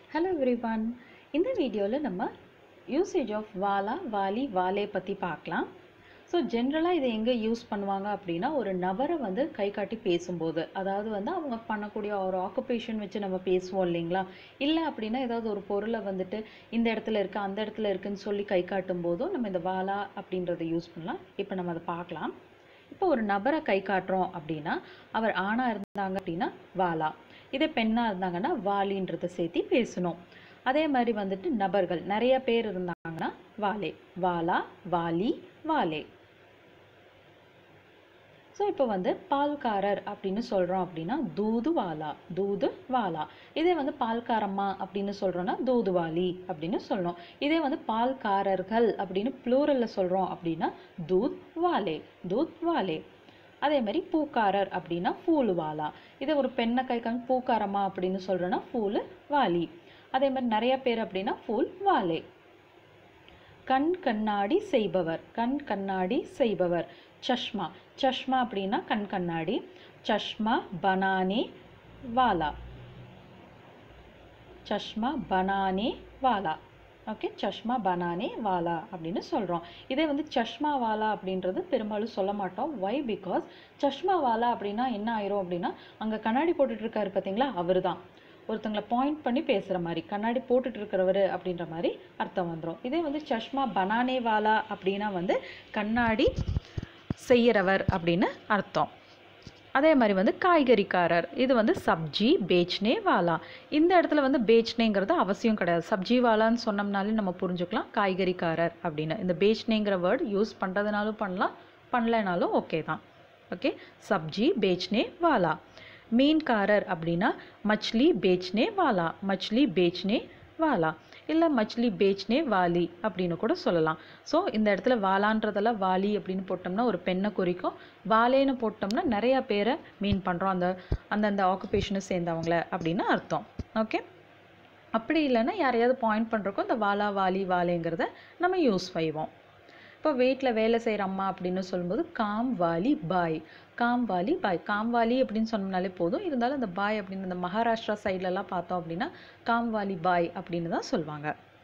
hello everyone இந்த வீடியோவில் நம்ம யூசேஜ் ஆஃப் வாலா வாலி வாலே பற்றி பார்க்கலாம் ஸோ ஜென்ரலாக இதை எங்கே யூஸ் பண்ணுவாங்க அப்படின்னா ஒரு நபரை வந்து கை காட்டி பேசும்போது அதாவது வந்து அவங்க பண்ணக்கூடிய ஒரு ஆக்குபேஷன் வச்சு நம்ம பேசுவோம் இல்லைங்களா இல்லை அப்படின்னா ஏதாவது ஒரு பொருளை வந்துட்டு இந்த இடத்துல இருக்குது அந்த இடத்துல இருக்குன்னு சொல்லி கை காட்டும் போதும் நம்ம இந்த வாலா அப்படின்றத யூஸ் பண்ணலாம் இப்போ நம்ம அதை பார்க்கலாம் இப்போ ஒரு நபரை கை காட்டுறோம் அப்படின்னா அவர் ஆணாக இருந்தாங்க அப்படின்னா வாலா இதே பெண்ணாக இருந்தாங்கன்னா வாலின்றதை சேர்த்து பேசணும் அதே மாதிரி வந்துட்டு நபர்கள் நிறைய பேர் இருந்தாங்கன்னா வாலே வாலா வாலி வாலே ஸோ இப்போ வந்து பால்காரர் அப்படின்னு சொல்கிறோம் அப்படின்னா தூது வாலா தூது வாலா இதே வந்து பால்காரம்மா அப்படின்னு சொல்கிறோன்னா தூதுவாலி அப்படின்னு சொல்லணும் இதே வந்து பால்காரர்கள் அப்படின்னு ப்ளூரலில் சொல்கிறோம் அப்படின்னா தூத் வாலே தூத் வாலே அதே மாதிரி பூக்காரர் அப்படின்னா ஃபூலு வாலா இதே ஒரு பெண்ணை கைக்காம பூக்காரம்மா அப்படின்னு சொல்கிறோன்னா ஃபூலு வாலி அதே மாதிரி நிறைய பேர் அப்படின்னா ஃபூல் வாலே கண் கண்ணாடி செய்பவர் கண் கண்ணாடி செய்பவர் சஷ்மா சஷ்மா அப்படின்னா கண் கண்ணாடி சஷ்மா பனானே வாலா சஷ்மா பனானே வாலா ஓகே சஷ்மா பனானே வாலா அப்படின்னு சொல்கிறோம் இதே வந்து சஷ்மா வாலா அப்படின்றது பெரும்பாலும் சொல்ல மாட்டோம் ஒய் பிகாஸ் சஷ்மா வாலா அப்படின்னா என்ன ஆயிரும் அப்படின்னா அங்கே கண்ணாடி போட்டுட்டு இருக்காரு பார்த்தீங்களா அவர் தான் ஒருத்தங்களை பாயிண்ட் பண்ணி பேசுகிற மாதிரி கண்ணாடி போட்டுட்டு இருக்கிறவர் அப்படின்ற மாதிரி அர்த்தம் வந்துடும் இதே வந்து சஷ்மா பனானே வாலா அப்படின்னா வந்து கண்ணாடி செய்கிறவர் அப்படின்னு அர்த்தம் அதே மாதிரி வந்து காய்கறிக்காரர் இது வந்து சப்ஜி பேச்னே வாலா இந்த இடத்துல வந்து பேச்னேங்கிறது அவசியம் கிடையாது சப்ஜி வாலான்னு சொன்னோம்னாலே நம்ம புரிஞ்சுக்கலாம் காய்கறிக்காரர் அப்படின்னு இந்த பேச்னேங்கிற வேர்ட் யூஸ் பண்ணுறதுனாலும் பண்ணலாம் பண்ணலைனாலும் ஓகே தான் ஓகே சப்ஜி பேச்னே வாலா மீன்காரர் அப்படின்னா மச்லி பேச்னே வாலா மச்லி பேச்னே வாலா இல்லை மச்லி பேச்னே வாலி அப்படின்னு கூட சொல்லலாம் ஸோ இந்த இடத்துல வாலான்றதெல்லாம் வாலி அப்படின்னு போட்டோம்னா ஒரு பெண்ணை குறிக்கும் வாலேன்னு போட்டோம்னா நிறையா பேரை மீன் பண்ணுறோம் அந்த அந்தந்த ஆக்குபேஷனை சேர்ந்தவங்கள அப்படின்னு அர்த்தம் ஓகே அப்படி இல்லைன்னா யாரையாவது பாயிண்ட் பண்ணுறக்கோ இந்த வாலா வாலி வாலேங்கிறத நம்ம யூஸ் செய்வோம் இப்போ வீட்டில் வேலை செய்கிற அம்மா அப்படின்னு சொல்லும்போது காம் வாலி பாய் காம் வாலி பாய் காம் வாலி அப்படின்னு சொன்னோம்னாலே போதும் இருந்தாலும் அந்த பாய் அப்படின்னு இந்த மகாராஷ்டிரா சைட்லலாம் பார்த்தோம் அப்படின்னா காம் வாலி பாய் அப்படின்னு தான் சொல்லுவாங்க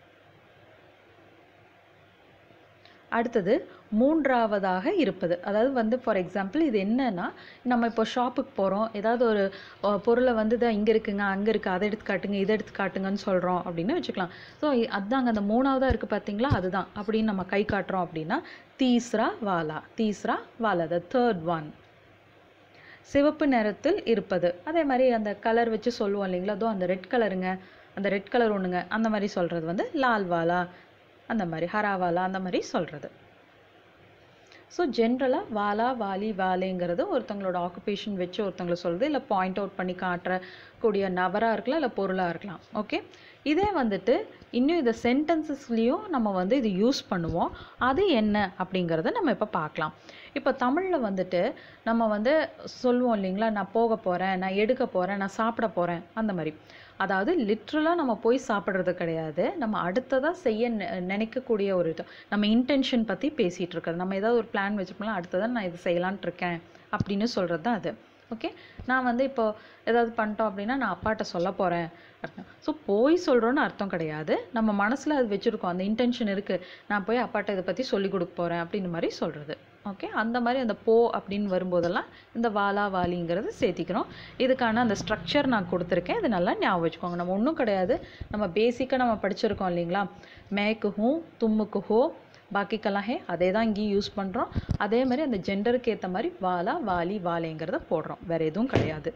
அடுத்தது மூன்றாவதாக இருப்பது அதாவது வந்து ஃபார் எக்ஸாம்பிள் இது என்னன்னா நம்ம இப்போ ஷாப்புக்கு போகிறோம் ஏதாவது ஒரு அஹ், பொருளை வந்து தான் இங்கே இருக்குங்க அங்கே இருக்குது அதை எடுத்து காட்டுங்க இதை எடுத்து காட்டுங்கன்னு சொல்கிறோம் அப்படின்னு வச்சுக்கலாம் ஸோ அதாங்க அந்த மூணாவதாக இருக்குது பார்த்தீங்களா அதுதான் அப்படின்னு நம்ம கை காட்டுறோம் அப்படின்னா தீஸ்ரா வாலா தீஸ்ரா வாலா த தேர்ட் ஒன் சிவப்பு நிறத்தில் இருப்பது அதே மாதிரி அந்த கலர் வச்சு சொல்லுவோம் இல்லைங்களா அதோ அந்த ரெட் கலருங்க அந்த ரெட் கலர் ஒன்றுங்க அந்த மாதிரி சொல்கிறது வந்து லால் வாலா அந்த மாதிரி ஹராவாலா அந்த மாதிரி சொல்கிறது ஸோ ஜென்ரலாக வாலா வாலி வாலேங்கிறது ஒருத்தங்களோட ஆக்குபேஷன் வச்சு ஒருத்தங்களை சொல்கிறது இல்லை பாயிண்ட் அவுட் பண்ணி காட்டுறக்கூடிய நபராக இருக்கலாம் இல்லை பொருளாக இருக்கலாம் ஓகே இதே வந்துட்டு இன்னும் இதை சென்டென்சஸ்லேயும் நம்ம வந்து இது யூஸ் பண்ணுவோம் அது என்ன அப்படிங்கிறத நம்ம இப்போ பார்க்கலாம் இப்போ தமிழில் வந்துட்டு நம்ம வந்து சொல்லுவோம் இல்லைங்களா நான் போக போகிறேன் நான் எடுக்க போகிறேன் நான் சாப்பிட போகிறேன் அந்த மாதிரி அதாவது லிட்ரலாக நம்ம போய் சாப்பிட்றது கிடையாது நம்ம அடுத்ததாக செய்ய நெ- நினைக்கக்கூடிய ஒரு இது நம்ம இன்டென்ஷன் பற்றி பேசிகிட்டு இருக்கிறது நம்ம ஏதாவது ஒரு பிளான் வச்சுப்போம்ல அடுத்ததாக நான் இது செய்யலான்ட்டு இருக்கேன் அப்படின்னு சொல்கிறது தான் அது ஓகே நான் வந்து இப்போ ஏதாவது பண்ணிட்டோம் அப்படின்னா நான் அப்பாட்ட சொல்ல போகிறேன் அர்த்தம் ஸோ போய் சொல்கிறோன்னு அர்த்தம் கிடையாது நம்ம மனசில் அது வச்சுருக்கோம் அந்த இன்டென்ஷன் இருக்குது நான் போய் அப்பாட்ட இதை பற்றி சொல்லி கொடுக்க போகிறேன் அப்படின்னு மாதிரி சொல்கிறது ஓகே அந்த மாதிரி அந்த போ அப்படின்னு வரும்போதெல்லாம் இந்த வாலா வாலிங்கிறது சேர்த்திக்கிறோம் இதுக்கான அந்த ஸ்ட்ரக்சர் நான் கொடுத்துருக்கேன் இது நல்லா ஞாபகம் வச்சுக்கோங்க நம்ம ஒன்றும் கிடையாது நம்ம பேசிக்காக நம்ம படிச்சிருக்கோம் இல்லைங்களா மேக்கு ஹூ தும்முக்கு ஹோ பாக்கிக்கெல்லாம் ஹே அதே தான் இங்கேயும் யூஸ் பண்ணுறோம் அதே மாதிரி அந்த ஜெண்டருக்கு ஏற்ற மாதிரி வாலா வாலி வாலேங்கிறத போடுறோம் வேற எதுவும் கிடையாது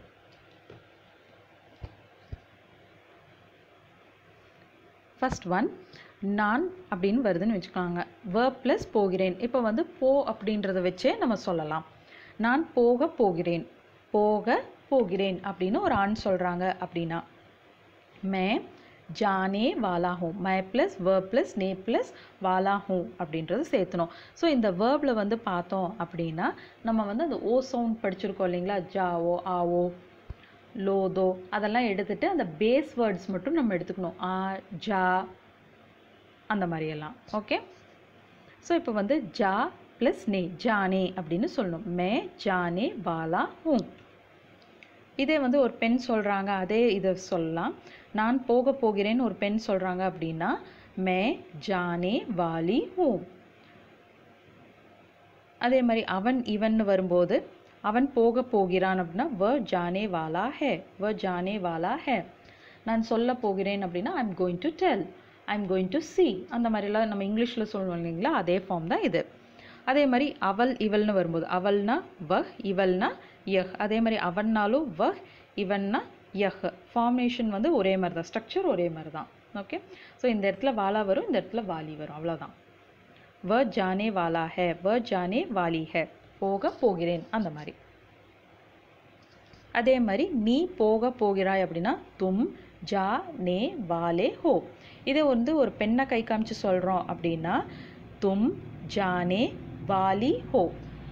ஃபர்ஸ்ட் ஒன் நான் அப்படின்னு வருதுன்னு வச்சுக்கோங்க verb ப்ளஸ் போகிறேன் இப்போ வந்து போ அப்படின்றத வச்சே நம்ம சொல்லலாம் நான் போக போகிறேன் போக போகிறேன் அப்படின்னு ஒரு ஆண் சொல்கிறாங்க அப்படின்னா மே ஜானே வாலா ஹூ மை ப்ளஸ் verb ப்ளஸ் நே ப்ளஸ் வாலா ஹூ அப்படின்றது சேர்த்தணும் ஸோ இந்த வேர்பில் வந்து பார்த்தோம் அப்படின்னா நம்ம வந்து அந்த ஓ சவுண்ட் படிச்சிருக்கோம் இல்லைங்களா ஜாவோ ஆவோ லோதோ அதெல்லாம் எடுத்துட்டு அந்த பேஸ் வேர்ட்ஸ் மட்டும் நம்ம எடுத்துக்கணும் ஆ ஜா அந்த மாதிரியெல்லாம் ஓகே ஸோ இப்போ வந்து ஜா ப்ளஸ் நே ஜானே அப்படின்னு சொல்லணும் மே ஜானே பாலா ஹூ இதே வந்து ஒரு பெண் சொல்கிறாங்க அதே இதை சொல்லலாம் நான் போக போகிறேன்னு ஒரு பெண் சொல்கிறாங்க அப்படின்னா மே ஜானே வாலி ஹூ அதே மாதிரி அவன் இவன்னு வரும்போது அவன் போக போகிறான் அப்படின்னா வ ஜானே வாலா ஹே வ ஜானே வாலா ஹே நான் சொல்ல போகிறேன் அப்படின்னா I am going to tell I am going to see அந்த மாதிரிலாம் நம்ம இங்கிலீஷில் சொல்லுவோம் இல்லைங்களா அதே ஃபார்ம் தான் இது அதே மாதிரி அவள் இவள்னு வரும்போது அவள்னா வ இவள்னா யஹ் அதே மாதிரி அவன்னாலும் வ இவன்னா யஹ் ஃபார்மேஷன் வந்து ஒரே மாதிரி தான் ஸ்ட்ரக்சர் ஒரே மாதிரி தான் ஓகே ஸோ இந்த இடத்துல வாலா வரும் இந்த இடத்துல வாலி வரும் அவ்வளோதான் வ ஜானே வாலா ஹே வ ஜானே வாலி ஹே போக போகிறேன் அந்த மாதிரி அதே மாதிரி நீ போக போகிறாய் அப்படின்னா தும் ஜா நே வாலே ஹோ இதை வந்து ஒரு பெண்ணை கை காமிச்சு சொல்கிறோம் அப்படின்னா தும் ஜானே வாலி ஹோ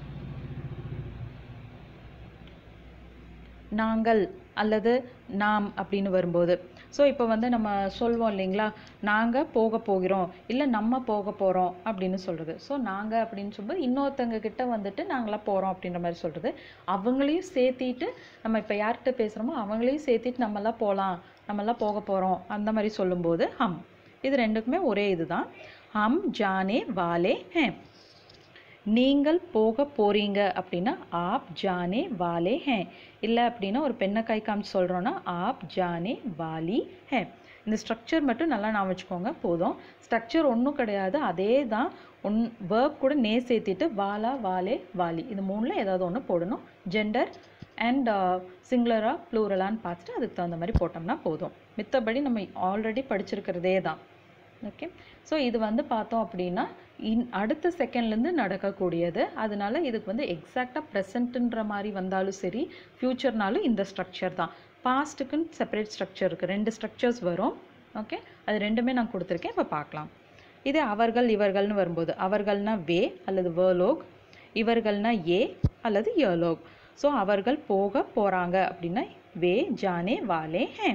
நாங்கள் அல்லது நாம் அப்படின்னு வரும்போது ஸோ இப்போ வந்து நம்ம சொல்வோம் இல்லைங்களா நாங்கள் போக போகிறோம் இல்லை நம்ம போக போகிறோம் அப்படின்னு சொல்கிறது ஸோ நாங்கள் அப்படின்னு சொல்லும்போது இன்னொருத்தங்க கிட்ட வந்துட்டு நாங்களாம் போகிறோம் அப்படின்ற மாதிரி சொல்கிறது அவங்களையும் சேர்த்திட்டு நம்ம இப்போ யார்கிட்ட பேசுகிறோமோ அவங்களையும் சேர்த்திட்டு நம்மலாம் போகலாம் நம்மலாம் போக போகிறோம் அந்த மாதிரி சொல்லும்போது ஹம் இது ரெண்டுக்குமே ஒரே இதுதான் ஹம் ஜானே வாலே ஹே நீங்கள் போக போறீங்க அப்படின்னா ஆப் ஜானே வாலே ஹே இல்லை அப்படின்னா ஒரு பெண்ணை கை காமிச்சு சொல்கிறோன்னா ஆப் ஜானே வாலி ஹே இந்த ஸ்ட்ரக்சர் மட்டும் நல்லா நான் வச்சுக்கோங்க போதும் ஸ்ட்ரக்சர் ஒன்றும் கிடையாது அதே தான் ஒன் வேர்ப் கூட நே சேர்த்திட்டு வாலா வாலே வாலி இது மூணில் ஏதாவது ஒன்று போடணும் ஜெண்டர் அண்ட் சிங்குலரா ப்ளூரலான்னு பார்த்துட்டு அதுக்கு தகுந்த மாதிரி போட்டோம்னா போதும் மித்தபடி நம்ம ஆல்ரெடி படிச்சிருக்கிறதே தான் ஓகே ஸோ இது வந்து பார்த்தோம் அப்படின்னா இன் அடுத்த செகண்ட்லேருந்து நடக்கக்கூடியது அதனால இதுக்கு வந்து எக்ஸாக்டாக ப்ரெசண்ட்டுன்ற மாதிரி வந்தாலும் சரி ஃப்யூச்சர்னாலும் இந்த ஸ்ட்ரக்சர் தான் பாஸ்ட்டுக்குன்னு செப்பரேட் ஸ்ட்ரக்சர் இருக்குது ரெண்டு ஸ்ட்ரக்சர்ஸ் வரும் ஓகே அது ரெண்டுமே நான் கொடுத்துருக்கேன் இப்போ பார்க்கலாம் இதே அவர்கள் இவர்கள்னு வரும்போது அவர்கள்னா வே அல்லது வேர்லோக் இவர்கள்னா ஏ அல்லது யலோக் ஸோ அவர்கள் போக போகிறாங்க அப்படின்னா வே ஜானே வாலே ஹே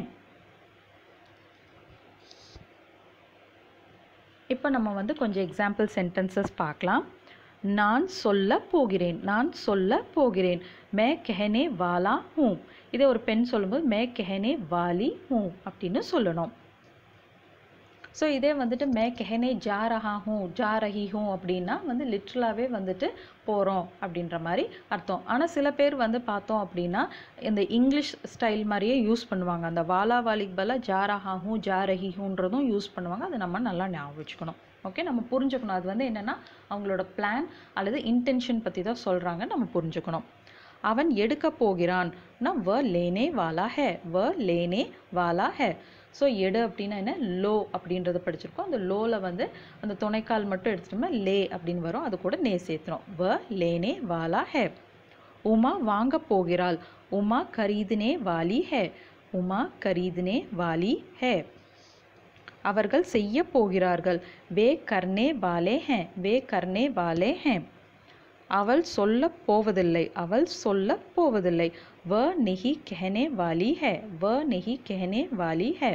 இப்போ நம்ம வந்து கொஞ்சம் எக்ஸாம்பிள் சென்டென்சஸ் பார்க்கலாம் நான் சொல்ல போகிறேன் நான் சொல்ல போகிறேன் மே கெஹனே வாலா ஹூ இதே ஒரு பெண் சொல்லும்போது மே கெஹனே வாலி ஹூ அப்படின்னு சொல்லணும் ஸோ இதே வந்துட்டு மே கெஹனே ஜா ரஹா ஹூ ஜா ரஹி ஹூ அப்படின்னா வந்து லிட்ரலாகவே வந்துட்டு போகிறோம் அப்படின்ற மாதிரி அர்த்தம் ஆனால் சில பேர் வந்து பார்த்தோம் அப்படின்னா இந்த இங்கிலீஷ் ஸ்டைல் மாதிரியே யூஸ் பண்ணுவாங்க அந்த வாலா வாலிக்கு பதிலாக ஜா ரஹா ஹூ ஜா ரஹி ஹூன்றதும் யூஸ் பண்ணுவாங்க அதை நம்ம நல்லா ஞாபகம் வச்சுக்கணும் ஓகே நம்ம புரிஞ்சுக்கணும் அது வந்து என்னென்னா அவங்களோட பிளான் அல்லது இன்டென்ஷன் பற்றி தான் சொல்கிறாங்க நம்ம புரிஞ்சுக்கணும் அவன் எடுக்க போகிறான்னா வ லேனே வாலா ஹே வ லேனே வாலா ஹே ஸோ எடு அப்படின்னா என்ன லோ அப்படின்றத படிச்சிருக்கோம் அந்த லோவில் வந்து அந்த துணைக்கால் மட்டும் எடுத்துட்டோம்னா லே அப்படின்னு வரும் அது கூட நே சேர்த்துறோம் வ லேனே வாலா ஹே உமா வாங்க போகிறாள் உமா கரீதுனே வாலி ஹே உமா கரீதுனே வாலி ஹே அவர்கள் செய்ய போகிறார்கள் வே கர்னே வாலே ஹே வே கர்னே வாலே ஹே அவள் சொல்ல போவதில்லை அவள் சொல்ல போவதில்லை வ நெஹி கெஹனே வாலி ஹே வ நெஹி கெஹனே வாலி ஹே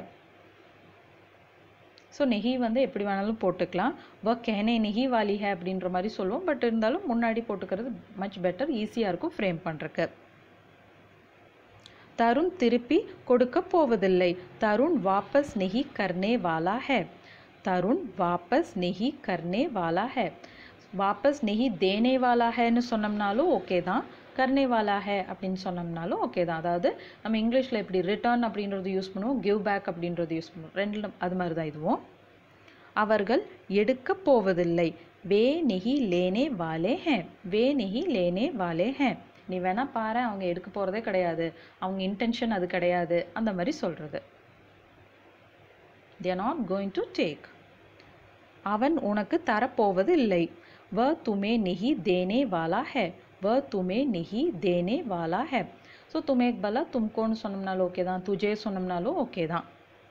ஸோ நெஹி வந்து எப்படி வேணாலும் போட்டுக்கலாம் வ கெஹனே நெஹி வாலி ஹே அப்படின்ற மாதிரி சொல்லுவோம் பட் இருந்தாலும் முன்னாடி போட்டுக்கிறது மச் பெட்டர் ஈஸியாக இருக்கும் ஃப்ரேம் பண்ணுறக்கு தருண் திருப்பி கொடுக்க போவதில்லை தருண் வாபஸ் நெஹி கர்னே வாலா ஹே தருண் வாபஸ் நெஹி கர்னே வாலா ஹே வாபஸ் நெஹி தேனே வாலா ஹேன்னு சொன்னோம்னாலும் ஓகே தான் கர்னே வாலா ஹே அப்படின்னு சொன்னோம்னாலும் ஓகே தான் அதாவது நம்ம இங்கிலீஷில் எப்படி ரிட்டர்ன் அப்படின்றது யூஸ் பண்ணுவோம் கிவ் பேக் அப்படின்றது யூஸ் பண்ணுவோம் ரெண்டிலும் அது மாதிரி தான் இதுவும் அவர்கள் எடுக்க போவதில்லை வே நெஹி லேனே வாலே ஹே வே நெஹி லேனே வாலே ஹே நீ வேணா பாரு அவங்க எடுக்க போகிறதே கிடையாது அவங்க இன்டென்ஷன் அது கிடையாது அந்த மாதிரி சொல்கிறது they are not going to take அவன் உனக்கு தரப்போவது இல்லை வ துமே நெஹி தேனே வாலா ஹே வ துமே நெஹி தேனே வாலா ஹே ஸோ துமேக் பலா தும்கோன்னு சொன்னோம்னாலும் ஓகே தான் துஜே சொன்னோம்னாலும் ஓகே தான்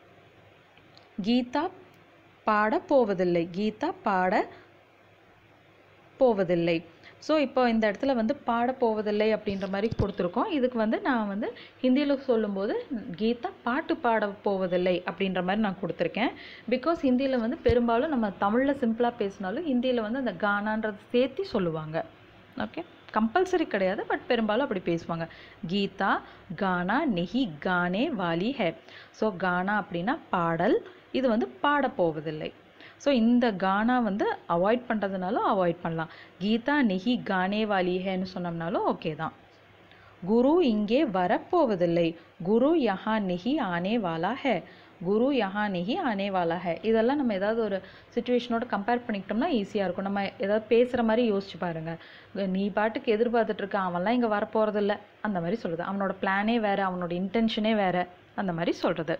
கீதா பாட போவதில்லை கீதா பாட போவதில்லை ஸோ இப்போ இந்த இடத்துல வந்து பாட போவதில்லை அப்படின்ற மாதிரி கொடுத்துருக்கோம் இதுக்கு வந்து நான் வந்து ஹிந்தியில் சொல்லும்போது கீதா பாட்டு பாட போவதில்லை அப்படின்ற மாதிரி நான் கொடுத்துருக்கேன் பிகாஸ் ஹிந்தியில் வந்து பெரும்பாலும் நம்ம தமிழில் சிம்பிளாக பேசினாலும் ஹிந்தியில் வந்து அந்த கானான்றது சேர்த்து சொல்லுவாங்க ஓகே கம்பல்சரி கிடையாது பட் பெரும்பாலும் அப்படி பேசுவாங்க கீதா கானா நெஹி கானே வாலி ஹே ஸோ கானா அப்படின்னா பாடல் இது வந்து பாடப் போவதில்லை ஸோ இந்த கானா வந்து அவாய்ட் பண்ணுறதுனாலும் அவாய்ட் பண்ணலாம் கீதா நெஹி கானே வாலி ஹேன்னு சொன்னோம்னாலும் ஓகே தான் குரு இங்கே வரப்போவதில்லை குரு யஹா நெஹி ஆனே வாலா ஹே குரு யஹா நெஹி ஆனே வாலா ஹே இதெல்லாம் நம்ம ஏதாவது ஒரு சுச்சுவேஷனோட கம்பேர் பண்ணிக்கிட்டோம்னா ஈஸியாக இருக்கும் நம்ம ஏதாவது பேசுகிற மாதிரி யோசிச்சு பாருங்க நீ பாட்டுக்கு எதிர்பார்த்துட்டு இருக்க அவன்லாம் இங்கே வரப்போகிறதில்ல அந்த மாதிரி சொல்கிறது அவனோட பிளானே வேறு அவனோட இன்டென்ஷனே வேறு அந்த மாதிரி சொல்கிறது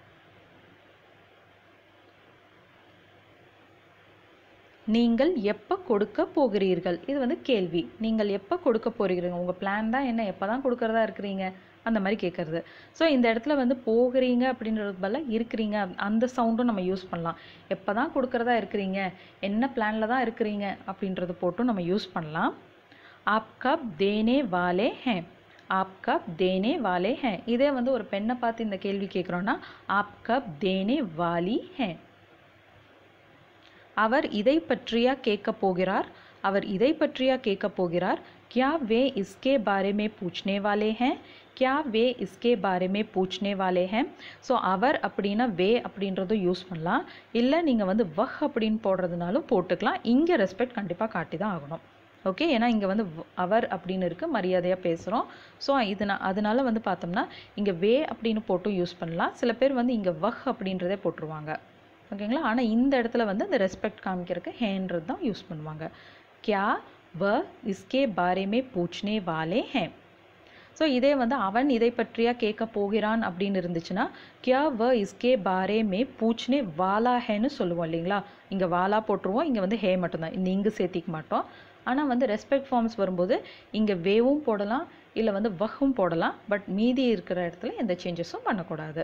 நீங்கள் எப்போ கொடுக்க போகிறீர்கள் இது வந்து கேள்வி நீங்கள் எப்போ கொடுக்க போகிறீங்க உங்கள் பிளான் தான் என்ன எப்போ தான் கொடுக்கறதா இருக்கிறீங்க அந்த மாதிரி கேட்குறது ஸோ இந்த இடத்துல வந்து போகிறீங்க அப்படின்றதுக்கு பதிலாக இருக்கிறீங்க அந்த சவுண்டும் நம்ம யூஸ் பண்ணலாம் எப்போ தான் கொடுக்கறதா இருக்கிறீங்க என்ன பிளானில் தான் இருக்கிறீங்க அப்படின்றது போட்டும் நம்ம யூஸ் பண்ணலாம் ஆப் கப் தேனே வாலே ஹே ஆப் கப் தேனே வாலே ஹே இதே வந்து ஒரு பெண்ணை பார்த்து இந்த கேள்வி கேட்குறோன்னா ஆப் கப் தேனே வாலி ஹே அவர் இதை பற்றியா கேட்கப் போகிறார் அவர் இதை பற்றியா கேட்கப் போகிறார் क्या वे इसके बारे में पूछने वाले हैं क्या वे इसके बारे में पूछने वाले हैं ஸோ அவர் அப்படின்னா வே அப்படின்றதும் யூஸ் பண்ணலாம் இல்லை நீங்கள் வந்து வஹ் அப்படின்னு போடுறதுனாலும் போட்டுக்கலாம் இங்கே ரெஸ்பெக்ட் கண்டிப்பாக காட்டி தான் ஆகணும் ஓகே ஏன்னா இங்கே வந்து வ- அவர் அப்படின்னு இருக்குது மரியாதையாக பேசுகிறோம் ஸோ இதனா அதனால வந்து பார்த்தோம்னா இங்கே வே அப்படின்னு போட்டும் யூஸ் பண்ணலாம் சில பேர் வந்து இங்கே வஹ் அப்படின்றதே போட்டுருவாங்க ஓகேங்களா ஆனால் இந்த இடத்துல வந்து அந்த ரெஸ்பெக்ட் காமிக்கிறதுக்கு ஹேன்றது தான் யூஸ் பண்ணுவாங்க கியா வ இஸ்கே பாரே மே பூச்னே வாலே ஹே ஸோ இதே வந்து அவன் இதை பற்றியா கேட்க போகிறான் அப்படின்னு இருந்துச்சுன்னா கியா வ இஸ்கே பாரே மே பூச்னே வாலா ஹேன்னு சொல்லுவோம் இல்லைங்களா இங்கே வாலா போட்டுருவோம் இங்கே வந்து ஹே மட்டும்தான் இந்த இங்கு சேர்த்திக்க மாட்டோம் ஆனால் வந்து ரெஸ்பெக்ட் ஃபார்ம்ஸ் வரும்போது இங்கே வேவும் போடலாம் இல்லை வந்து வஹும் போடலாம் பட் மீதி இருக்கிற இடத்துல எந்த சேஞ்சஸும் பண்ணக்கூடாது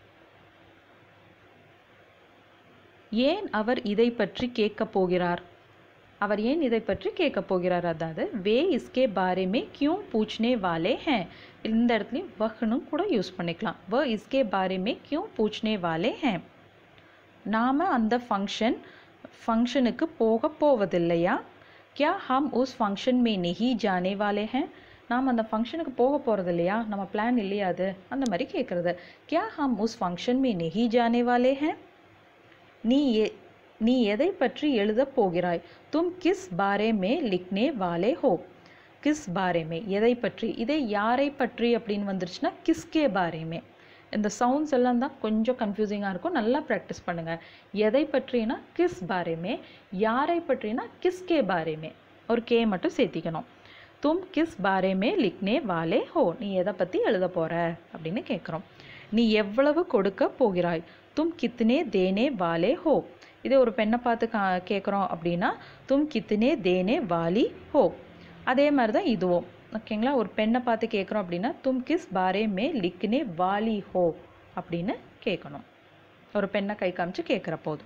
ஏன் அவர் இதை பற்றி கேட்கப் போகிறார் அவர் ஏன் இதை பற்றி கேட்கப் போகிறார் அதாவது வே இஸ்கே பாரே மே கியூ பூச்னே வாலே ஹே இந்த இடத்துலையும் வஹ்னும் கூட யூஸ் பண்ணிக்கலாம் வ இஸ்கே பாரே மே கியூ பூச்னே வாலே ஹே நாம் அந்த ஃபங்க்ஷன் ஃபங்க்ஷனுக்கு போக போவதில்லையா क्या हम उस फंक्शन में नहीं जाने वाले हैं நாம் அந்த ஃபங்க்ஷனுக்கு போக போகிறது இல்லையா நம்ம பிளான் இல்லையா அது அந்த மாதிரி கேட்குறது क्या हम उस फंक्शन में नहीं जाने वाले हैं நீ எ நீ எதை பற்றி எழுதப் போகிறாய் தும் கிஸ் பாரே மே லிக்னே வாலே ஹோ கிஸ் பாரே மே எதை பற்றி இதே யாரை பற்றி அப்படின்னு வந்துருச்சுன்னா கிஸ்கே பாரே மே இந்த சவுண்ட்ஸ் எல்லாம் தான் கொஞ்சம் கன்ஃபியூசிங்காக இருக்கும் நல்லா ப்ராக்டிஸ் பண்ணுங்கள் எதை பற்றினா கிஸ் பாரே மே யாரை பற்றினா கிஸ்கே பாரே மே ஒரு கே மட்டும் சேர்த்திக்கணும் தும் கிஸ் பாரே மே லிக்னே வாலே ஹோ நீ எதை பற்றி எழுத போகிற அப்படின்னு கேட்குறோம் நீ எவ்வளவு கொடுக்க போகிறாய் தும் கித்னே தேனே வாலே ஹோ இதே ஒரு பெண்ணை பார்த்து கா கேட்குறோம் அப்படின்னா தும் கித்னே தேனே வாலி ஹோ அதே மாதிரி தான் இதுவும் ஓகேங்களா ஒரு பெண்ணை பார்த்து கேட்குறோம் அப்படின்னா தும் கிஸ் பாரே மே லிக்னே வாலி ஹோ அப்படின்னு கேட்கணும் ஒரு பெண்ணை கை காமிச்சு கேட்குற போது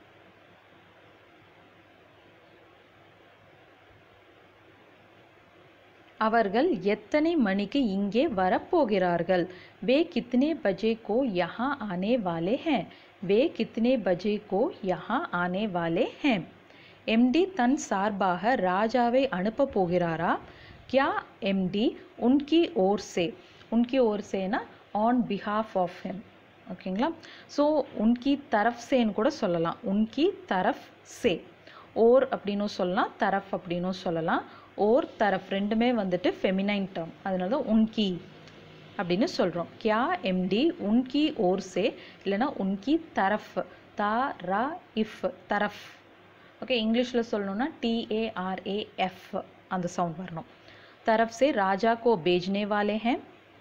அவர்கள் எத்தனை மணிக்கு இங்கே வரப்போகிறார்கள் வே கித்னே பஜே கோ யஹா ஆனே வாலே ஹேன் வே கித்னே பஜே கோ யஹா ஆனே வாலே ஹேன் எம்டி தன் சார்பாக ராஜாவை அனுப்ப போகிறாரா क्या एमडी उनकी ओर से उनकी ओर से ना ऑन बिहाफ ऑफ हिम ஓகேங்களா ஸோ உன்கி தரஃப் சேன்னு கூட சொல்லலாம் உன்கி தரஃப் சே ஓர் அப்படின்னும் சொல்லலாம் தரஃப் அப்படின்னும் சொல்லலாம் ஓர் தரஃப் ரெண்டுமே வந்துட்டு ஃபெமினைன் டேர்ம் அதனால தான் உன்கி அப்படின்னு சொல்கிறோம் கியா எம்டி உன்கி ஓர் சே இல்லைன்னா உன்கி தரஃப் தா ரா இஃப் தரஃப் ஓகே இங்கிலீஷில் சொல்லணும்னா டிஏஆர்ஏஎஃப் அந்த சவுண்ட் வரணும் तरफ से राजा को भेजने वाले हैं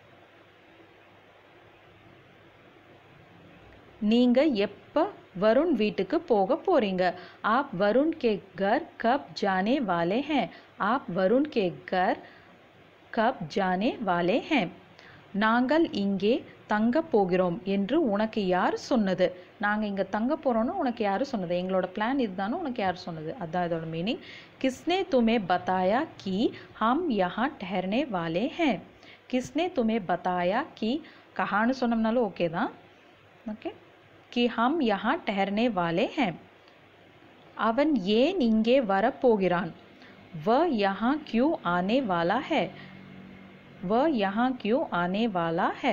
நீங்க எப்ப வருண் வீட்டுக்கு போக போறீங்க आप वरुण के घर कब जाने वाले हैं आप वरुण के घर कब जाने वाले हैं நாங்கள் இங்கே தங்க போகிறோம் என்று உனக்கு யார் சொன்னது நாங்கள் இங்கே தங்க போகிறோன்னு உனக்கு யார் சொன்னது எங்களோட பிளான் இதுதானே உனக்கு யார் சொன்னது அதான் இதோட மீனிங் किसने तुम्हें बताया कि हम यहाँ ठहरने वाले हैं किसने तुम्हें बताया कि कहाன்னு சொன்னோம்னாலும் ஓகே தான் ஓகே कि हम यहाँ ठहरने वाले हैं அவன் ஏன் இங்கே வரப்போகிறான் वह यहाँ क्यों आने वाला है वह यहाँ क्यों आने वाला है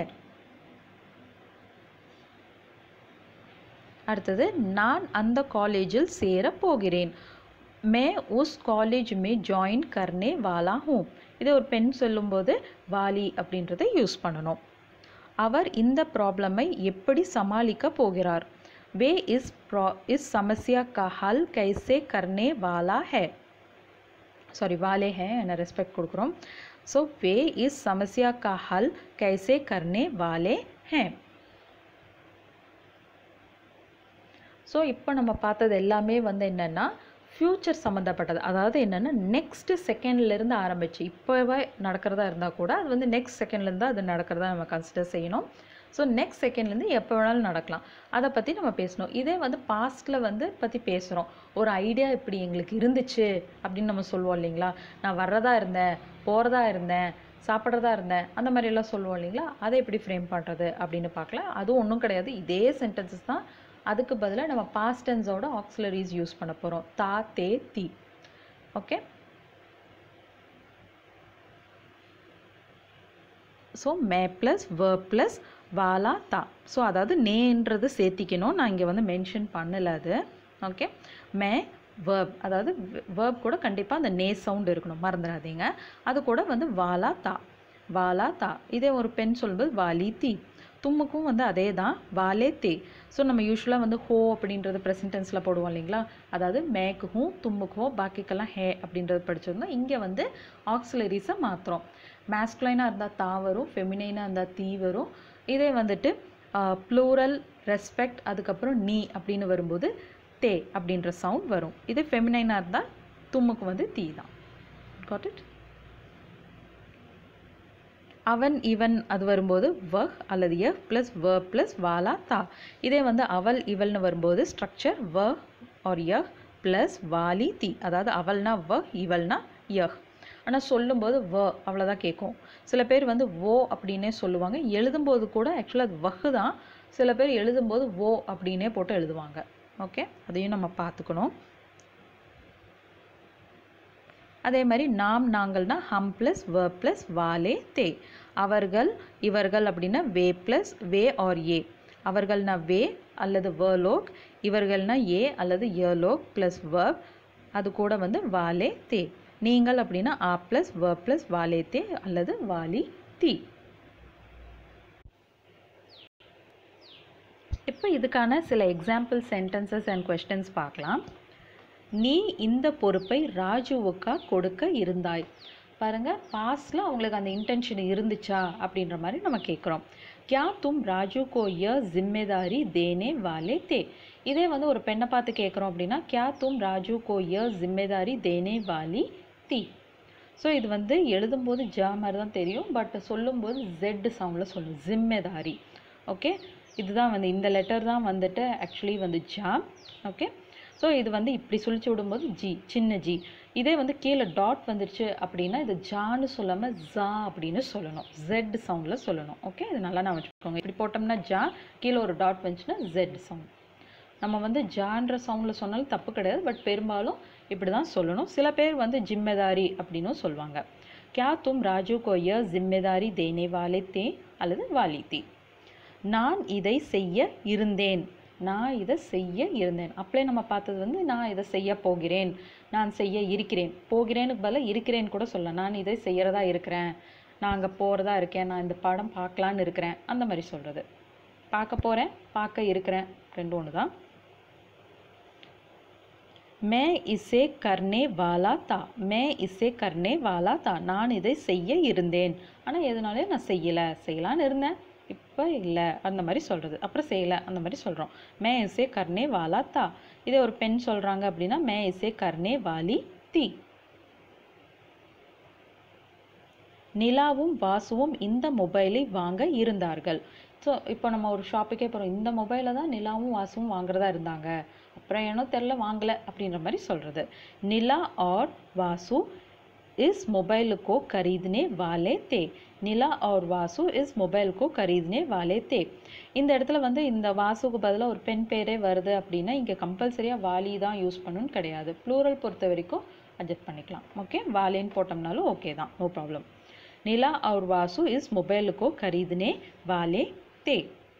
அடுத்தது நான் அந்த காலேஜில் சேர போகிறேன் மே உஸ் காலேஜ் மே ஜாயின் கர்னே வாலா ஹூ இதை ஒரு பெண் சொல்லும்போது வாலி அப்படின்றத யூஸ் பண்ணணும் அவர் இந்த ப்ராப்ளமை எப்படி சமாளிக்க போகிறார் வே இஸ் ப்ரா இஸ் சமஸ்யா கா ஹல் கைசே கர்னே வாலா ஹே சாரி வாலே ஹே என்ன ரெஸ்பெக்ட் கொடுக்குறோம் ஸோ வே இஸ் சமஸ்யா கா ஹல் கைசே கர்னே வாலே ஹே ஸோ இப்போ நம்ம பார்த்தது எல்லாமே வந்து என்னென்னா ஃப்யூச்சர் சம்மந்தப்பட்டது அதாவது என்னென்னா நெக்ஸ்ட்டு செகண்ட்லேருந்து ஆரம்பிச்சு இப்போவே நடக்கிறதா இருந்தால் கூட அது வந்து நெக்ஸ்ட் செகண்ட்லேருந்து அது நடக்கிறதா நம்ம கன்சிடர் செய்யணும் ஸோ நெக்ஸ்ட் செகண்ட்லேருந்து எப்போ வேணாலும் நடக்கலாம் அதை பற்றி நம்ம பேசணும் இதே வந்து பாஸ்ட்டில் வந்து பற்றி பேசுகிறோம் ஒரு ஐடியா இப்படி எங்களுக்கு இருந்துச்சு அப்படின்னு நம்ம சொல்லுவோம் இல்லைங்களா நான் வர்றதா இருந்தேன் போகிறதா இருந்தேன் சாப்பிட்றதா இருந்தேன் அந்த மாதிரி எல்லாம் சொல்லுவோம் இல்லைங்களா அதை எப்படி ஃப்ரேம் பண்ணுறது அப்படின்னு பார்க்கலாம் அதுவும் ஒன்றும் கிடையாது இதே சென்டென்சஸ் தான் அதுக்கு பதிலாக நம்ம பாஸ்ட் டென்ஸோட ஆக்சிலரிஸ் யூஸ் பண்ண போகிறோம் தா தே தி ஓகே ஸோ மே ப்ளஸ் வேர்ப் ப்ளஸ் வாலா தா ஸோ அதாவது நேன்றது சேர்த்திக்கணும் நான் இங்கே வந்து மென்ஷன் பண்ணல அது ஓகே மே வேர்ப் அதாவது வேர்ப் கூட கண்டிப்பாக அந்த நே சவுண்ட் இருக்கணும் மறந்துடாதீங்க அது கூட வந்து வாலா தா வாலா தா இதே ஒரு பெண் சொல்லும்போது வாலி தி தும்முக்கும் வந்து அதே தான் வாலே தே ஸோ நம்ம யூஸ்வலாக வந்து ஹோ அப்படின்றது ப்ரெசன்ட் டென்ஸில் போடுவோம் இல்லைங்களா அதாவது மேக்கு ஹூ தும்முக்கு ஹோ பாக்கிக்கெல்லாம் ஹே அப்படின்றது படிச்சிருந்தோம் இங்கே வந்து ஆக்சிலரிஸை மாற்றுறோம் மேஸ்குலைனாக இருந்தால் தா வரும் ஃபெமினைனாக இருந்தால் தீ வரும் இதே வந்துட்டு ப்ளூரல் ரெஸ்பெக்ட் அதுக்கப்புறம் நீ அப்படின்னு வரும்போது தே அப்படின்ற சவுண்ட் வரும் இதே ஃபெமினைனாக இருந்தால் தும்முக்கு வந்து தீ தான் காட் இட் அவன் இவன் அது வரும்போது வஹ் அல்லது யஹ் ப்ளஸ் வ ப்ளஸ் வாலா தா இதே வந்து அவள் இவள்னு வரும்போது ஸ்ட்ரக்சர் வ ஆர் யஹ் ப்ளஸ் வாலி தி அதாவது அவள்னா வ இவள்னா யஹ் ஆனால் சொல்லும்போது வ அவ்வளோதான் கேட்கும் சில பேர் வந்து ஓ அப்படின்னே சொல்லுவாங்க எழுதும்போது கூட ஆக்சுவலாக அது வஹு தான் சில பேர் எழுதும்போது ஓ அப்படின்னே போட்டு எழுதுவாங்க ஓகே அதையும் நம்ம பார்த்துக்கணும் அதே மாதிரி நாம் நாங்கள்னா ஹம் ப்ளஸ் வ ப்ளஸ் வாலே தே அவர்கள் இவர்கள் அப்படின்னா வே ப்ளஸ் வே ஆர் ஏ அவர்கள்னா வே அல்லது வலோக் இவர்கள்னா ஏ அல்லது யலோக் ப்ளஸ் வ அது கூட வந்து வாலே தே நீங்கள் அப்படின்னா ஆ ப்ளஸ் வ ப்ளஸ் வாலே தே அல்லது வாலி தி இப்போ இதுக்கான சில எக்ஸாம்பிள் சென்டென்சஸ் அண்ட் கொஸ்டின்ஸ் பார்க்கலாம் நீ இந்த பொறுப்பை ராஜுவுக்கா கொடுக்க இருந்தாய் பாருங்க பாஸ்டில் அவங்களுக்கு அந்த இன்டென்ஷன் இருந்துச்சா அப்படின்ற மாதிரி நம்ம கேட்குறோம் கியா தும் ராஜு கோ ய ஜிம்மெதாரி தேனே வாலே தே இதே வந்து ஒரு பெண்ணை பார்த்து கேட்குறோம் அப்படின்னா கியா தும் ராஜு கோ ய ஜிம்மெதாரி தேனே வாலி தி ஸோ இது வந்து எழுதும்போது ஜா மாதிரி தான் தெரியும் பட் சொல்லும்போது ஜெட் சவுண்டில் சொல்லணும் ஜிம்மெதாரி ஓகே இதுதான் வந்து இந்த லெட்டர் தான் வந்துட்டு ஆக்சுவலி வந்து ஜா ஓகே ஸோ இது வந்து இப்படி சுழிச்சு விடும்போது ஜி சின்ன ஜி இதே வந்து கீழே டாட் வந்துருச்சு அப்படின்னா இது ஜான்னு சொல்லாமல் ஜா அப்படின்னு சொல்லணும் ஜெட் சவுண்டில் சொல்லணும் ஓகே இது நல்லா நான் வச்சுக்கோங்க இப்படி போட்டோம்னா ஜா கீழே ஒரு டாட் வந்துச்சுன்னா ஜெட் சவுண்ட் நம்ம வந்து ஜான்ற சவுண்டில் சொன்னாலும் தப்பு கிடையாது பட் பெரும்பாலும் இப்படி தான் சொல்லணும் சில பேர் வந்து ஜிம்மெதாரி அப்படின்னும் சொல்லுவாங்க கியா தும் ராஜு கோ ய ஜிம்மெதாரி தேனே வாலே தே அல்லது வாலி தே நான் இதை செய்ய இருந்தேன் நான் இதை செய்ய இருந்தேன் அப்படியே நம்ம பார்த்தது வந்து நான் இதை செய்ய போகிறேன் நான் செய்ய இருக்கிறேன் போகிறேனுக்கு பதிலாக இருக்கிறேன் கூட சொல்லலாம் நான் இதை செய்யறதா இருக்கிறேன் நான் அங்கே போகிறதா இருக்கேன் நான் இந்த படம் பார்க்கலான்னு இருக்கிறேன் அந்த மாதிரி சொல்கிறது பார்க்க போகிறேன் பார்க்க இருக்கிறேன் ரெண்டும் ஒன்று தான் மே இசே கர்னே வாலா தா மே இசே கர்னே வாலா தா நான் இதை செய்ய இருந்தேன் ஆனால் எதனாலே நான் செய்யலை செய்யலான்னு இருந்தேன் இப்போ இல்லை அந்த மாதிரி சொல்கிறது அப்புறம் செய்யலை அந்த மாதிரி சொல்கிறோம் மே இசே கர்னே வாலா தா இதே ஒரு பெண் சொல்கிறாங்க அப்படின்னா மே இசே கர்னே வாலி தி நிலாவும் வாசுவும் இந்த மொபைலை வாங்க இருந்தார்கள் ஸோ இப்போ நம்ம ஒரு ஷாப்புக்கே போகிறோம் இந்த மொபைலை தான் நிலாவும் வாசுவும் வாங்குறதா இருந்தாங்க அப்புறம் ஏனோ தெரில வாங்கலை அப்படின்ற மாதிரி சொல்கிறது நிலா ஆர் வாசு इस मोबाइल को खरीदने वाले थे நிலா और வாசு இஸ் மொபைல் கோ खरीदने वाले थे இந்த இடத்துல வந்து இந்த வாசுக்கு பதிலாக ஒரு பெண் பேரே வருது அப்படின்னா இங்கே கம்பல்சரியாக வாலி தான் யூஸ் பண்ணணும்னு கிடையாது ப்ளூரல் பொறுத்த வரைக்கும் அட்ஜஸ்ட் பண்ணிக்கலாம் ஓகே வாலேன்னு போட்டோம்னாலும் ஓகே தான் நோ ப்ராப்ளம் नीला और वासु इस मोबाइल को खरीदने वाले थे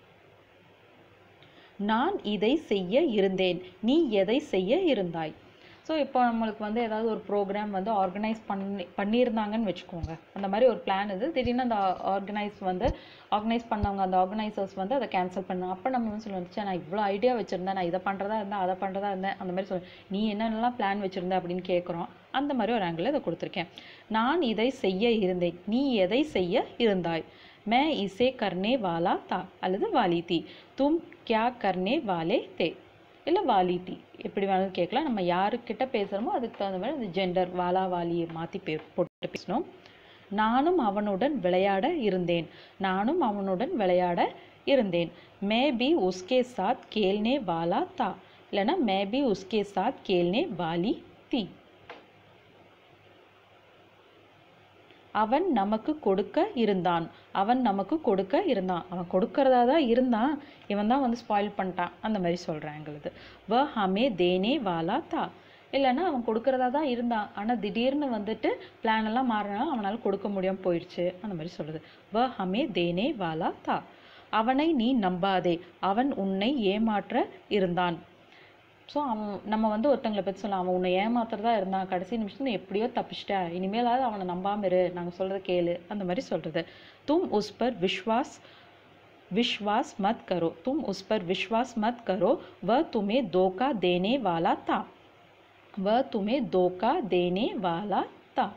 நான் இதை செய்ய இருந்தேன் நீ எதை செய்ய இருந்தாய் ஸோ இப்போ நம்மளுக்கு வந்து ஏதாவது ஒரு ப்ரோக்ராம் வந்து ஆர்கனைஸ் பண்ணி பண்ணியிருந்தாங்கன்னு வச்சுக்கோங்க அந்த மாதிரி ஒரு பிளான் இது திடீர்னு அந்த ஆர்கனைஸ் வந்து ஆர்கனைஸ் பண்ணவங்க அந்த ஆர்கனைசர்ஸ் வந்து அதை கேன்சல் பண்ணாங்க அப்போ நம்ம வந்து சொல்லுவோம் "ச்சே, நான் இவ்வளோ ஐடியா வச்சுருந்தேன் நான் இதை பண்ணுறதா இருந்தேன் அதை பண்ணுறதா இருந்தேன் அந்த மாதிரி சொல்லுவேன் நீ என்னென்னலாம் பிளான் வச்சுருந்த அப்படின்னு கேட்குறோம் அந்த மாதிரி ஒரு ஆங்கிள் இதை கொடுத்துருக்கேன் நான் இதை செய்ய இருந்தேன் நீ எதை செய்ய இருந்தாய் मैं इसे करने वाला था அல்லது वाली थी तुम क्या करने वाले थे இல்லை வாலி தி எப்படி வேணாலும் கேட்கலாம் நம்ம யாருக்கிட்ட பேசுகிறோமோ அதுக்கு தகுந்த மாதிரி அந்த ஜெண்டர் வாலா வாலியை மாற்றி பே போட்டு பேசணும் நானும் அவனுடன் விளையாட இருந்தேன் நானும் அவனுடன் விளையாட இருந்தேன் மே பி உஸ்கே சாத் கேல்னே வாலா தா இல்லைன்னா மே பி உஸ்கே சாத் கேல்னே வாலி தி அவன் நமக்கு கொடுக்க இருந்தான் அவன் நமக்கு கொடுக்க இருந்தான் அவன் கொடுக்கறதா தான் இருந்தான் இவன் தான் வந்து ஸ்பாயில் பண்ணிட்டான் அந்த மாதிரி சொல்கிறேன் எங்களுது வ ஹமே தேனே வாலா தா இல்லைன்னா அவன் கொடுக்கறதா தான் இருந்தான் ஆனால் திடீர்னு வந்துட்டு பிளான் எல்லாம் மாறினாலும் அவனால் கொடுக்க முடியாமல் போயிடுச்சு அந்த மாதிரி சொல்லுது வ ஹமே தேனே வாலா தா அவனை நீ நம்பாதே அவன் உன்னை ஏமாற்ற இருந்தான் ஸோ அவன் நம்ம வந்து ஒருத்தங்களை பற்றி சொல்லலாம் அவன் உன்னை ஏமாத்துறதா இருந்தான் கடைசி நிமிஷத்துல நீ எப்படியோ தப்பிச்சிட்ட இனிமேலாவது அவனை நம்பாம இரு நாங்கள் சொல்கிறத கேளு அந்த மாதிரி சொல்கிறது தும் உஸ் பர் விஸ்வாஸ் विश्वास मत करो तुम उस पर विश्वास मत करो वह तुम्हें धोखा देने वाला था वह तुम्हें धोखा देने वाला था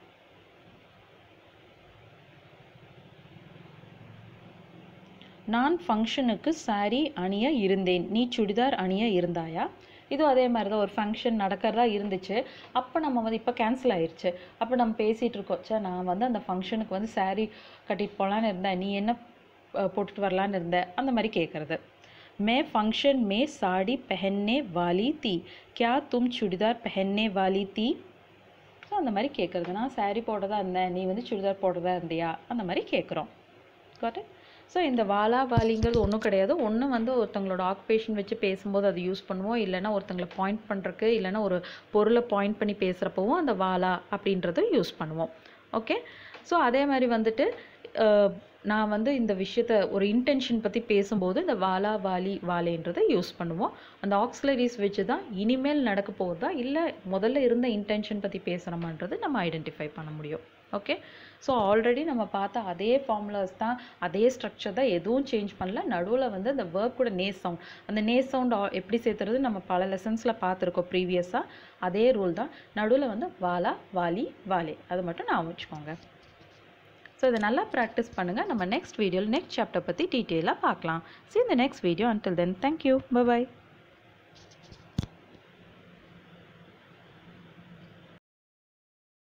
நான் ஃபங்க்ஷனுக்கு saree அணிய இருந்தேன் நீ சுடிதார் அணிய இருந்தாயா இதுவும் அதே மாதிரி தான் ஒரு ஃபங்க்ஷன் நடக்கிறதா இருந்துச்சு அப்போ நம்ம வந்து இப்போ கேன்சல் ஆயிருச்சு அப்போ நம்ம பேசிகிட்டு இருக்கோம் ச்சே நான் வந்து அந்த ஃபங்க்ஷனுக்கு வந்து saree கட்டிட்டு போகலான்னு இருந்தேன் நீ என்ன அஹ், போட்டுட்டு வரலான்னு இருந்த அந்த மாதிரி கேட்குறது मैं फंक्शन में साड़ी पहनने वाली थी क्या तुम चूड़ीदार पहनने वाली थी ஸோ அந்த மாதிரி கேட்குறது நான் saree போடுறதா இருந்தேன் நீ வந்து சுடிதார் போடுறதா இருந்தியா அந்த மாதிரி கேட்குறோம் காட்டு ஸோ இந்த வாலா வாலிங்கிறது ஒன்றும் கிடையாது ஒன்று வந்து ஒருத்தவங்களோட ஆக்குபேஷன் வச்சு பேசும்போது அது யூஸ் பண்ணுவோம் இல்லைன்னா ஒருத்தங்களை பாயிண்ட் பண்ணுறக்கு இல்லைன்னா ஒரு பொருளை பாயிண்ட் பண்ணி பேசுகிறப்பவும் அந்த வாலா அப்படின்றத யூஸ் பண்ணுவோம் ஓகே ஸோ அதே மாதிரி வந்துட்டு அஹ், நான் வந்து இந்த விஷயத்த ஒரு இன்டென்ஷன் பற்றி பேசும்போது இந்த வாலா வாலி வாலேன்றதை யூஸ் பண்ணுவோம் அந்த ஆக்சிலரிஸ் வச்சு தான் இனிமேல் நடக்க போகிறதா இல்லை முதல்ல இருந்த இன்டென்ஷன் பற்றி பேசுகிறோமான்றது நம்ம ஐடென்டிஃபை பண்ண முடியும் ஓகே ஸோ ஆல்ரெடி நம்ம பார்த்த அதே ஃபார்முலாஸ் தான் அதே ஸ்ட்ரக்சர் தான் எதுவும் சேஞ்ச் பண்ணல நடுவில் வந்து அந்த வேர்ப் கூட நே சவுண்ட் அந்த நே சவுண்ட் எப்படி சேர்த்துறது நம்ம பல லெசன்ஸில் பார்த்துருக்கோம் ப்ரீவியஸாக அதே ரூல் தான் நடுவில் வந்து வாலா வாலி வாலே அது மட்டும் நான் வச்சுக்கோங்க ஸோ இதை நல்லா ப்ராக்டிஸ் பண்ணுங்கள் நம்ம நெக்ஸ்ட் வீடியோவில் நெக்ஸ்ட் சாப்டர் பற்றி டீட்டெயிலாக பார்க்கலாம் see you in the next video until then thank you bye bye